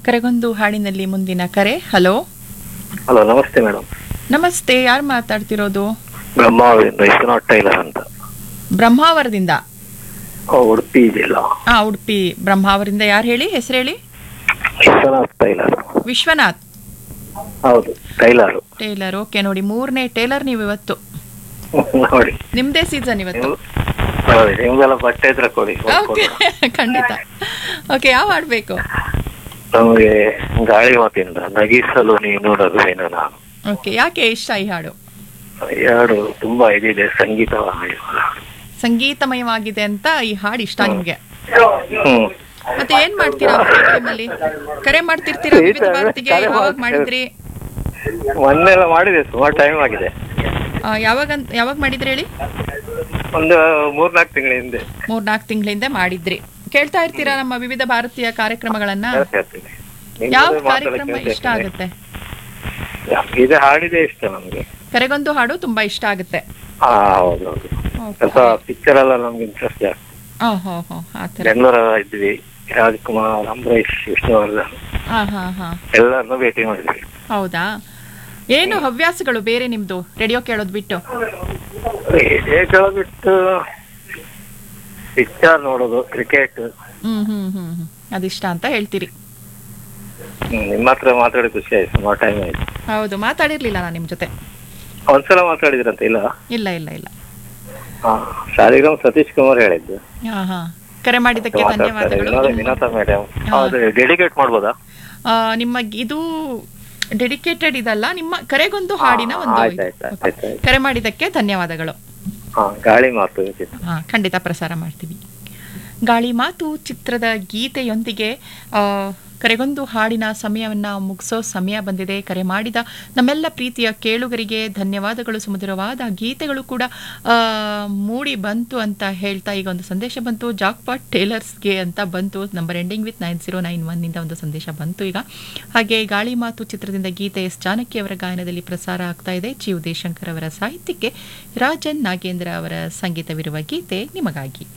ಕರೆಗೊಂದು ಹಾಡಿನಲ್ಲಿ ಮುಂದಿನ ಕರೆ ಹಲೋ ಹಲೋ ನಮಸ್ತೆ ಮೇಡಮ್ ನಮಸ್ತೆ ಯಾರು ಮಾತಾಡ್ತಿರೋದು ಬ್ರಹ್ಮಾವರಿಂದ ವಿಶ್ವನಾಥ್ ಟೈಲರ್ ಅಂತ ಬ್ರಹ್ಮಾವರದಿಂದ ಓ, ಉಡುಪಿ ಜಿಲ್ಲಾ ಆ ಉಡುಪಿ ಬ್ರಹ್ಮಾವರದಿಂದ ಯಾರು ಹೇಳಿ ಹೆಸರು ಹೇಳಿ ವಿಶ್ವನಾಥ್ ಟೈಲರ್ ವಿಶ್ವನಾಥ್ ಹೌದು ಟೈಲರ್ ಟೇಲರ್ ಓಕೆ ನೋಡಿ ಮೂರನೇ ಟೇಲರ್ ನೀವು ಇವತ್ತು ನೋಡಿ ನಿಮ್ದೇ ಸೀಸನ್ ಇವತ್ತು ನೀವು ನೋಡಿ ನಿಮ್ಗೆಲ್ಲ ಬಟ್ಟೆ ಇದ್ರೆ ಕೊಡಿ ಓಕೆ ಖಂಡಿತ ಓಕೆ ಯಾವ ಹಾಡ್ಬೇಕು ನಮಗೆ ಗಾಳಿ ಮಾತಿಂದ ನಗಿಸಲು ನೀನು ನಗುವೆನು ನಾನು ಓಕೆ ಯಾಕೆ ಇಷ್ಟ ಈ ಹಾಡು ಎರಡು ತುಂಬಾ ಇದಿದೆ ಸಂಗೀತ ಸಂಗೀತಮಯವಾಗಿದೆ ಅಂತ ಈ ಹಾಡು ಇಷ್ಟ ನಿಮ್ಗೆ ಹ್ಮ್ ಮತ್ತೆ ಏನ್ ಮಾಡ್ತೀರಾ ಟೈಮಲ್ಲಿ ಕರೆ ಮಾಡ್ತಿರ್ತೀರಾ ವಿವಿಧ ಭಾರತಿಗೆ ಯಾವಾಗ ಮಾಡಿದ್ರಿ ಮೊನ್ನೆ ಎಲ್ಲ ಮಾಡಿದೆ ಸುಮಾರು ಟೈಮ್ ಆಗಿದೆ ಆ, ಯಾವಾಗ ಯಾವಾಗ ಮಾಡಿದ್ರಿ ಹೇಳಿ ಒಂದು ಮೂರ್ನಾಲ್ಕು ತಿಂಗಳ ಹಿಂದೆ ಮೂರ್ನಾಲ್ಕು ತಿಂಗಳಿಂದ ಮಾಡಿದ್ರಿ ಕೇಳ್ತಾ ಇರ್ತೀರಾ ನಮ್ಮ ವಿವಿಧ ಭಾರತೀಯ ಕಾರ್ಯಕ್ರಮಗಳನ್ನ ಹೇಳ್ತಾ ಇರ್ತೀನಿ. ನಿಮ್ ಯಾವ ಜೊತೆ ಮಾತಾಡಕ್ಕೆ ಕಾರ್ಯಕ್ರಮ ಹೇಳ್ತಾ ಇಷ್ಟ ಇರ್ತೀನಿ. ಆಗುತ್ತೆ ಇದು ಹಾಡಿದೆ ಇಷ್ಟ ನಮ್ಗೆ ಕರೆಗೊಂದು ಹಾಡು ತುಂಬಾ ಇಷ್ಟ ಆಗುತ್ತೆ ಹಾ ಹೌದೌದು ಸ್ವಲ್ಪ ಪಿಕ್ಚರ್ ಎಲ್ಲ ನಮ್ಗೆ ಇಂಟ್ರೆಸ್ಟ್ ಜಾಸ್ತಿ ಓಹೋ ಹೋ ಆ ಥರ ಬೆಂಗಳೂರ ಇದ್ವಿ ರಾಜ್ಕುಮಾರ್ ಅಂಬರೀಶ್ ವಿಷ್ಣುವರ್ಧನ್ ಹಾ ಹಾ ಹಾ ಎಲ್ಲರನ್ನೂ ಭೇಟಿ ಮಾಡಿದ್ವಿ ಹೌದಾ ಏನು ಹವ್ಯಾಸಗಳು ಬೇರೆ ನಿಮ್ದು ರೇಡಿಯೋ ಕೇಳೋದ್ ಬಿಟ್ಟು ರೇಡಿಯೋ ಬಿಟ್ಟು ಪಿಕ್ಚರ್ ನೋಡೋದು ಕ್ರಿಕೆಟ್ ಹ್ಮ್ ಹ್ಮ್ ಹ್ಮ್ ಹ್ಮ್ ಅದಿಷ್ಟ ಅಂತ ಹೇಳ್ತೀರಿ ನಿಮ್ಮ ಹತ್ರ ಮಾತಾಡಿ ಖುಷಿ ಆಯ್ತು ಸುಮಾರು ಟೈಮ್ ಆಯ್ತು ಹೌದು ಮಾತಾಡಿರ್ಲಿಲ್ಲ ನಾನು ನಿಮ್ ಜೊತೆ ಒಂದ್ಸಲ ಮಾತಾಡಿದ್ರಂತ ಇಲ್ಲ ಇಲ್ಲ ಇಲ್ಲ ಇಲ್ಲ ಹಾ ಶಾಲಿಗ್ರಾಮ್ ಸತೀಶ್ ಕುಮಾರ್ ಹೇಳಿದ್ದು ಹಾ ಹಾ ಕರೆ ಮಾಡಿದ್ದಕ್ಕೆ ಮಾತಾಡ್ತಾರೆ ಧನ್ಯವಾದಗಳು ವಿನೋದ ವಿನೋದ ಮೇಡಮ್ ಹೌದು ಡೆಡಿಕೇಟ್ ಮಾಡ್ಬೋದಾ ಆ, ನಿಮ್ಮ ಇದು ಡೆಡಿಕೇಟೆಡ್ ಇದಲ್ಲ ನಿಮ್ಮ ಕರೆಗೊಂದು ಹಾಡಿನ ಒಂದು ಆಯ್ತು ಇದು. ಆಯ್ತು ಆಯ್ತು ಆಯ್ತು ಆಯ್ತು. ಕರೆ ಮಾಡಿದ್ದಕ್ಕೆ ಧನ್ಯವಾದಗಳು ಹಾ ಗಾಳಿ ಮಾತು ಚಿತ್ರ ಹಾ ಖಂಡಿತ ಪ್ರಸಾರ ಮಾಡ್ತೀವಿ ಗಾಳಿ ಮಾತು ಚಿತ್ರದ ಗೀತೆಯೊಂದಿಗೆ ಆ, ಕರೆಗೊಂದು ಹಾಡಿನ ಸಮಯವನ್ನ ಮುಗಿಸೋ ಸಮಯ ಬಂದಿದೆ ಕರೆ ಮಾಡಿದ ನಮ್ಮೆಲ್ಲ ಪ್ರೀತಿಯ ಕೇಳುಗರಿಗೆ ಧನ್ಯವಾದಗಳು ಸುಮಧುರವಾದ ಗೀತೆಗಳು ಕೂಡ ಆ, ಮೂಡಿ ಬಂತು ಅಂತ ಹೇಳ್ತಾ ಈಗ ಒಂದು ಸಂದೇಶ ಬಂತು ಜಾಕ್ಪಾಟ್ ಟೇಲರ್ಸ್ಗೆ ಅಂತ ಬಂತು number ending with nine zero nine ಒನ್ನಿಂದ ಒಂದು ಸಂದೇಶ ಬಂತು ಈಗ ಹಾಗೆ ಗಾಳಿ ಮಾತು ಚಿತ್ರದಿಂದ ಗೀತೆ ಎಸ್ ಜಾನಕಿ ಅವರ ಗಾಯನದಲ್ಲಿ ಪ್ರಸಾರ ಆಗ್ತಾ ಇದೆ ಜಿ ಉದಯಶಂಕರ್ ಅವರ ಸಾಹಿತ್ಯಕ್ಕೆ ರಾಜನ್ ನಾಗೇಂದ್ರ ಅವರ ಸಂಗೀತವಿರುವ ಗೀತೆ ನಿಮಗಾಗಿ